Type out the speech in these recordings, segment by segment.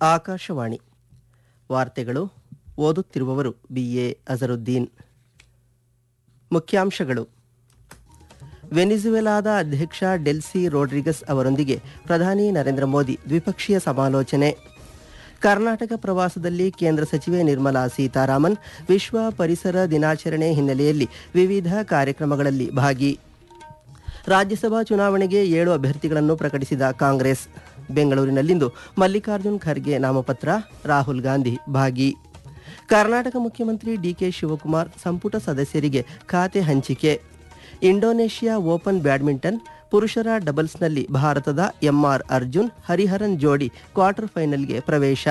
ಆಕಾಶವಾಣಿ ವಾರ್ತೆಗಳು ಓದುತ್ತಿರುವವರು ಬಿಎ ಅಜರುದ್ದೀನ್ ಮುಖ್ಯಾಂಶಗಳು ವೆನಿಜುವೆಲಾದ ಅಧ್ಯಕ್ಷ ಡೆಲ್ಸಿ ರೋಡ್ರಿಗಸ್ ಅವರೊಂದಿಗೆ ಪ್ರಧಾನಿ ನರೇಂದ್ರ ಮೋದಿ ದ್ವಿಪಕ್ಷೀಯ ಸಮಾಲೋಚನೆ ಕರ್ನಾಟಕ ಪ್ರವಾಸದಲ್ಲಿ ಕೇಂದ್ರ ಸಚಿವೆ ನಿರ್ಮಲಾ ಸೀತಾರಾಮನ್ ವಿಶ್ವ ಪರಿಸರ ದಿನಾಚರಣೆ ಹಿನ್ನೆಲೆಯಲ್ಲಿ ವಿವಿಧ ಕಾರ್ಯಕ್ರಮಗಳಲ್ಲಿ ಭಾಗಿ ರಾಜ್ಯಸಭಾ ಚುನಾವಣೆಗೆ ಏಳು ಅಭ್ಯರ್ಥಿಗಳನ್ನು ಪ್ರಕಟಿಸಿದ ಕಾಂಗ್ರೆಸ್ ಬೆಂಗಳೂರಿನಲ್ಲಿಂದು ಮಲ್ಲಿಕಾರ್ಜುನ್ ಖರ್ಗೆ ನಾಮಪತ್ರ ರಾಹುಲ್ ಗಾಂಧಿ ಭಾಗಿ ಕರ್ನಾಟಕ ಮುಖ್ಯಮಂತ್ರಿ ಡಿಕೆ ಶಿವಕುಮಾರ್ ಸಂಪುಟ ಸದಸ್ಯರಿಗೆ ಖಾತೆ ಹಂಚಿಕೆ ಇಂಡೋನೇಷ್ಯಾ ಓಪನ್ ಬ್ಯಾಡ್ಮಿಂಟನ್ ಪುರುಷರ ಡಬಲ್ಸ್ನಲ್ಲಿ ಭಾರತದ ಎಂಆರ್ ಅರ್ಜುನ್ ಹರಿಹರನ್ ಜೋಡಿ ಕ್ವಾರ್ಟರ್ ಫೈನಲ್ಗೆ ಪ್ರವೇಶ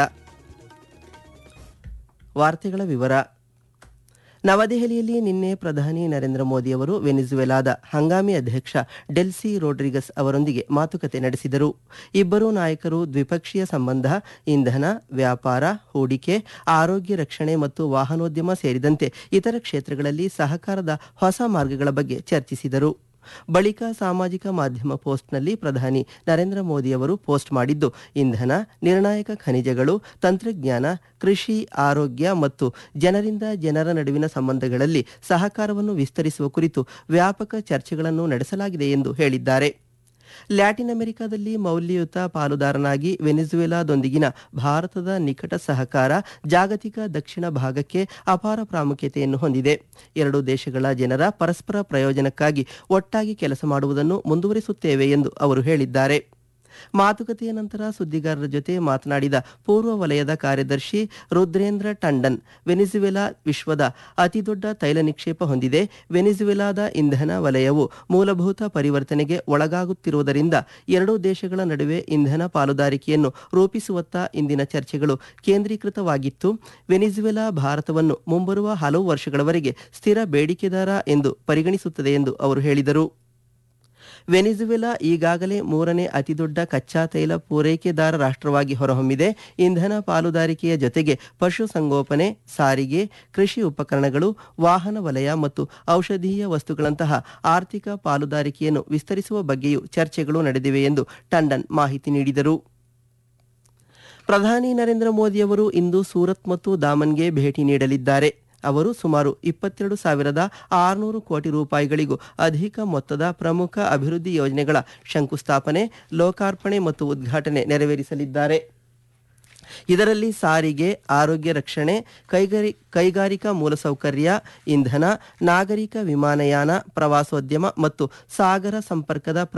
ವಾರ್ತೆಗಳ ವಿವರ ನವದೆಹಲಿಯಲ್ಲಿ ನಿನ್ನೆ ಪ್ರಧಾನಿ ನರೇಂದ್ರ ಮೋದಿ ಅವರು ವೆನಿಜುವೆಲಾದ ಹಂಗಾಮಿ ಅಧ್ಯಕ್ಷ ಡೆಲ್ಸಿ ರೋಡ್ರಿಗಸ್ ಅವರೊಂದಿಗೆ ಮಾತುಕತೆ ನಡೆಸಿದರು ಇಬ್ಬರೂ ನಾಯಕರು ದ್ವಿಪಕ್ಷೀಯ ಸಂಬಂಧ ಇಂಧನ ವ್ಯಾಪಾರ ಹೂಡಿಕೆ ಆರೋಗ್ಯ ರಕ್ಷಣೆ ಮತ್ತು ವಾಹನೋದ್ಯಮ ಸೇರಿದಂತೆ ಇತರ ಕ್ಷೇತ್ರಗಳಲ್ಲಿ ಸಹಕಾರದ ಹೊಸ ಮಾರ್ಗಗಳ ಬಗ್ಗೆ ಚರ್ಚಿಸಿದರು ಬಳಿಕ ಸಾಮಾಜಿಕ ಮಾಧ್ಯಮ ಪೋಸ್ಟ್ನಲ್ಲಿ ಪ್ರಧಾನಿ ನರೇಂದ್ರ ಮೋದಿ ಅವರು ಪೋಸ್ಟ್ ಮಾಡಿದ್ದು ಇಂಧನ ನಿರ್ಣಾಯಕ ಖನಿಜಗಳು ತಂತ್ರಜ್ಞಾನ ಕೃಷಿ ಆರೋಗ್ಯ ಮತ್ತು ಜನರಿಂದ ಜನರ ನಡುವಿನ ಸಂಬಂಧಗಳಲ್ಲಿ ಸಹಕಾರವನ್ನು ವಿಸ್ತರಿಸುವ ಕುರಿತು ವ್ಯಾಪಕ ಚರ್ಚೆಗಳನ್ನು ನಡೆಸಲಾಗಿದೆ ಎಂದು ಹೇಳಿದ್ದಾರೆ ಲ್ಯಾಟಿನ್ ಅಮೆರಿಕಾದಲ್ಲಿ ಮೌಲ್ಯಯುತ ಪಾಲುದಾರನಾಗಿ ವೆನಿಜುವೆಲಾದೊಂದಿಗಿನ ಭಾರತದ ನಿಕಟ ಸಹಕಾರ ಜಾಗತಿಕ ದಕ್ಷಿಣ ಭಾಗಕ್ಕೆ ಅಪಾರ ಪ್ರಾಮುಖ್ಯತೆಯನ್ನು ಹೊಂದಿದೆ ಎರಡು ದೇಶಗಳ ಜನರ ಪರಸ್ಪರ ಪ್ರಯೋಜನಕ್ಕಾಗಿ ಒಟ್ಟಾಗಿ ಕೆಲಸ ಮಾಡುವುದನ್ನು ಮುಂದುವರಿಸುತ್ತೇವೆ ಎಂದು ಅವರು ಹೇಳಿದ್ದಾರೆ ಮಾತುಕತೆಯ ನಂತರ ಸುದ್ದಿಗಾರರ ಜೊತೆ ಮಾತನಾಡಿದ ಪೂರ್ವ ವಲಯದ ಕಾರ್ಯದರ್ಶಿ ರುದ್ರೇಂದ್ರ ಟಂಡನ್ ವೆನಿಜುವೆಲಾ ವಿಶ್ವದ ಅತಿದೊಡ್ಡ ತೈಲ ನಿಕ್ಷೇಪ ಹೊಂದಿದೆ ವೆನಿಜುವೆಲಾದ ಇಂಧನ ವಲಯವು ಮೂಲಭೂತ ಪರಿವರ್ತನೆಗೆ ಒಳಗಾಗುತ್ತಿರುವುದರಿಂದ ಎರಡೂ ದೇಶಗಳ ನಡುವೆ ಇಂಧನ ಪಾಲುದಾರಿಕೆಯನ್ನು ರೂಪಿಸುವತ್ತ ಇಂದಿನ ಚರ್ಚೆಗಳು ಕೇಂದ್ರೀಕೃತವಾಗಿತ್ತು ವೆನಿಜುವೆಲಾ ಭಾರತವನ್ನು ಮುಂಬರುವ ಹಲವು ವರ್ಷಗಳವರೆಗೆ ಸ್ಥಿರ ಬೇಡಿಕೆದಾರ ಎಂದು ಪರಿಗಣಿಸುತ್ತದೆ ಎಂದು ಅವರು ಹೇಳಿದರು ವೆನಿಜುವೆಲಾ ಈಗಾಗಲೇ ಮೂರನೇ ಅತಿದೊಡ್ಡ ಕಚ್ಚಾ ತೈಲ ಪೂರೈಕೆದಾರ ರಾಷ್ಟ್ರವಾಗಿ ಹೊರಹೊಮ್ಮಿದೆ ಇಂಧನ ಪಾಲುದಾರಿಕೆಯ ಜೊತೆಗೆ ಪಶುಸಂಗೋಪನೆ ಸಾರಿಗೆ ಕೃಷಿ ಉಪಕರಣಗಳು ವಾಹನ ವಲಯ ಮತ್ತು ಔಷಧೀಯ ವಸ್ತುಗಳಂತಹ ಆರ್ಥಿಕ ಪಾಲುದಾರಿಕೆಯನ್ನು ವಿಸ್ತರಿಸುವ ಬಗ್ಗೆಯೂ ಚರ್ಚೆಗಳು ನಡೆದಿವೆ ಎಂದು ಟಂಡನ್ ಮಾಹಿತಿ ನೀಡಿದರು ಪ್ರಧಾನಿ ನರೇಂದ್ರ ಮೋದಿ ಅವರು ಇಂದು ಸೂರತ್ ಮತ್ತು ದಾಮನ್ಗೆ ಭೇಟಿ ನೀಡಲಿದ್ದಾರೆ ಅವರು ಸುಮಾರು ಇಪ್ಪತ್ತೆರಡು ಸಾವಿರದ ಆರುನೂರು ಕೋಟಿ ರೂಪಾಯಿಗಳಿಗೂ ಅಧಿಕ ಮೊತ್ತದ ಪ್ರಮುಖ ಅಭಿವೃದ್ಧಿ ಯೋಜನೆಗಳ ಶಂಕುಸ್ಥಾಪನೆ ಲೋಕಾರ್ಪಣೆ ಮತ್ತು ಉದ್ಘಾಟನೆ ನೆರವೇರಿಸಲಿದ್ದಾರೆ ಇದರಲ್ಲಿ ಸಾರಿಗೆ ಆರೋಗ್ಯ ರಕ್ಷಣೆ ಕೈಗಾರಿ ಕೈಗಾರಿಕಾ ಮೂಲಸೌಕರ್ಯ ಇಂಧನ ನಾಗರಿಕ ವಿಮಾನಯಾನ ಪ್ರವಾಸೋದ್ಯಮ ಮತ್ತು ಸಾಗರ ಸಂಪರ್ಕದ